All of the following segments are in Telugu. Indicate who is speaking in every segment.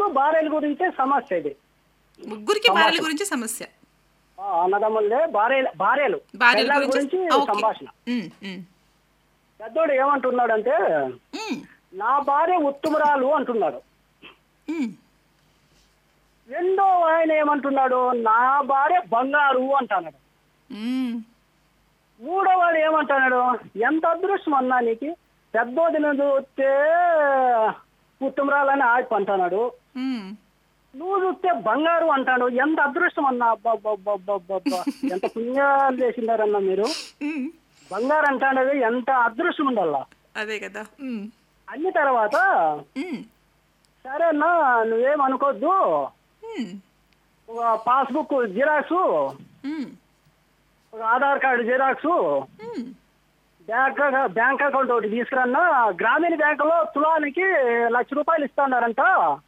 Speaker 1: భార్యల గురించి సమస్య ఇది
Speaker 2: ముగ్గురికి భార్యల గురించి సమస్య
Speaker 1: ఆ, అన్నదమ్ములే భార్య భార్యలు
Speaker 2: భార్యల
Speaker 1: పెళ్ళాల
Speaker 2: గురించి
Speaker 1: గురించి
Speaker 2: ఆ, ఓకే.
Speaker 1: సంభాషణ
Speaker 2: ఉమ్, ఉమ్,
Speaker 1: పెద్దోడు ఏమంటున్నాడంటే
Speaker 2: ఉమ్,
Speaker 1: నా భార్య ఉత్తమురాలు అంటున్నాడు
Speaker 2: ఉమ్.
Speaker 1: రెండో ఆయన ఏమంటున్నాడు నా భార్య బంగారు అంటున్నాడు
Speaker 2: ఉమ్,
Speaker 1: మూడో వాడు ఏమంటున్నాడు ఎంత అదృష్టం అన్నా నీకు పెద్దోదిన చూస్తే ఉత్తమరాలని ఆడిపి అంటున్నాడు
Speaker 2: ఉమ్.
Speaker 1: నువ్వు చూస్తే బంగారు అంటాడు ఎంత అదృష్టం అన్నా అబ్బబ్బబ్బబ్బబ్బబ్బా. ఎంత పుణ్యాలు చేసిండారన్నా మీరు
Speaker 2: ఉమ్.
Speaker 1: బంగారు అంటాడు ఎంత అదృష్టం ఉండాలా
Speaker 2: అదే కదా ఉమ్,
Speaker 1: అన్ని తర్వాత
Speaker 2: ఉమ్,
Speaker 1: సరే అన్నా నువ్వేం అనుకోవద్దు
Speaker 2: ఉమ్,
Speaker 1: ఒక పాస్బుక్ జిరాక్స్
Speaker 2: ఉమ్,
Speaker 1: ఒక Aadhaar card xerox
Speaker 2: um.
Speaker 1: Bank bank account ఒకటి తీసుకురన్నా గ్రామీణ బ్యాంకులో తులానికి లక్ష రూపాయలు ఇస్తాడారంట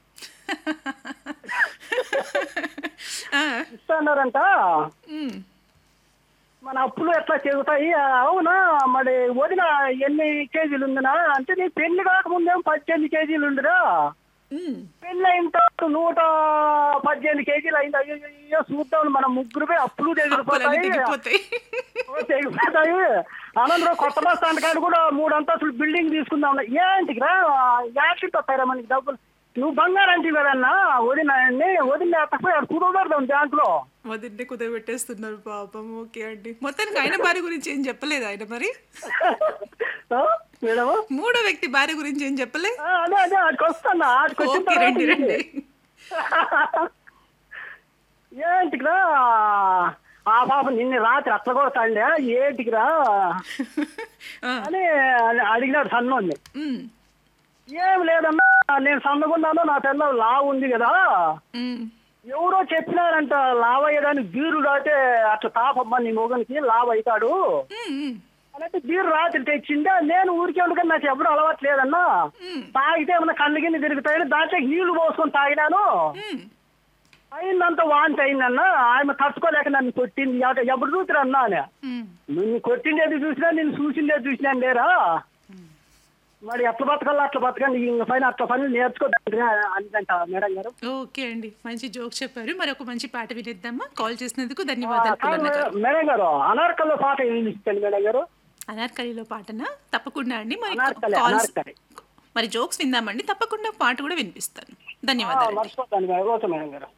Speaker 2: ఆ,
Speaker 1: ఇస్తాడారంట
Speaker 2: ఉమ్.
Speaker 1: మన అప్పులు ఎట్లా చెగుతాయి అవునా మరి వదిన ఎన్ని కేజీలు ఉందినా అంటే నీ పెళ్లి కాకముందేం పద్దెనిమిది కేజీలు ఉందిరా
Speaker 2: ఉమ్.
Speaker 1: పెళ్లి అయిన తర్వాత నూట పద్దెనిమిది కేజీలు అయింది అయ్యో అయ్యో చూద్దాం మన ముగ్గురుపై అప్పులు
Speaker 2: అప్పులన్నీ
Speaker 1: తెగిపోతాయి
Speaker 2: తెగిపోతాయి
Speaker 1: ఓ తెగిపోతాయి అనంతరం కొత్త బస్ స్టాండ్ కాడ కూడా మూడు అంతస్తులు బిల్డింగ్ తీసుకుందాం ఏంటికి రా యాక్సిట్ వస్తాయిరా మనకి డబ్బులు నువ్వు బంగారం అంటే కదన్నా వదిన వదిన తప్ప కుదరదాం బ్యాంకులో
Speaker 2: మొదటి కుదరబెట్టేస్తున్నారు పాపం ఓకే అండి మొత్తానికి ఆయన భార్య గురించి ఏం చెప్పలేదు ఆయన మరి
Speaker 1: ఆ, మేడం
Speaker 2: మూడో వ్యక్తి భార్య గురించి ఏం చెప్పలే
Speaker 1: ఆ, అదే అదే ఆడికి వస్తాను ఆడికి వచ్చిన
Speaker 2: ఓకే రండి
Speaker 1: తర్వాత
Speaker 2: రండి
Speaker 1: ఏంటికిరా ఆ పాప నిన్న రాత్రి అట్ల కొడతాండే ఏంటికిరా
Speaker 2: ఆ,
Speaker 1: అని అడిగినాడు సన్నోని
Speaker 2: ఉమ్,
Speaker 1: ఏం లేదమ్మా నేను సన్నగున్నాను నా పిల్ల లావు ఉంది కదా
Speaker 2: ఉమ్,
Speaker 1: ఎవరో చెప్పినారంట లావ్ అయ్యేదానికి బీరు రాతే అట్లా తాపమ్మ నీ మొగనికి లావ్ అవుతాడు
Speaker 2: ఉమ్, ఉమ్,
Speaker 1: అంటే బీరు రాత్రి తెచ్చిండే నేను ఊరికే ఉండగా నాకు ఎప్పుడు అలవాటు లేదన్నా
Speaker 2: ఉమ్,
Speaker 1: తాగితే ఏమన్నా కళ్ళు కింద తిరుగుతాయని దాంట్లో నీళ్లు పోసుకొని తాగినాను
Speaker 2: ఉమ్.
Speaker 1: అయిందంత వాంతి అయిందన్న ఆమె తట్టుకోలేక నన్ను కొట్టింది ఎవ- ఎప్పుడు చూతురు అన్నా అని
Speaker 2: ఉమ్.
Speaker 1: నిన్ను కొట్టిండేది చూసినా నేను చూసిండేది చూసినా లేరా మరి ఎట్లా బతకాలి అట్లా బతకండి ఇంక పైన అట్లా పనులు నేర్చుకోదండి అందంట మేడం గారు
Speaker 2: ఓకే అండి మంచి జోక్ చెప్పారు మరి ఒక మంచి పాట వినిద్దామా కాల్ చేసినందుకు ధన్యవాదాలు
Speaker 1: కాదు
Speaker 2: పుల్లన్న గారు
Speaker 1: మేడం గారు అనార్కల్లో పాట వినిపించండి మేడం గారు
Speaker 2: అనార్కలిలో పాటనా తప్పకుండా అండి మరి
Speaker 1: అనార్కలి
Speaker 2: కాల్స్
Speaker 1: అనార్కలి
Speaker 2: మరి జోక్స్ విందామండి తప్పకుండా పాట కూడా వినిపిస్తాను
Speaker 1: ఆ,
Speaker 2: ధన్యవాదాలు
Speaker 1: మర్చిపోతాను మేడం ఓకే మేడం గారు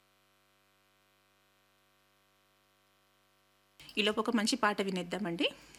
Speaker 2: ఈలోపు ఒక మంచి పాట వినేద్దామండి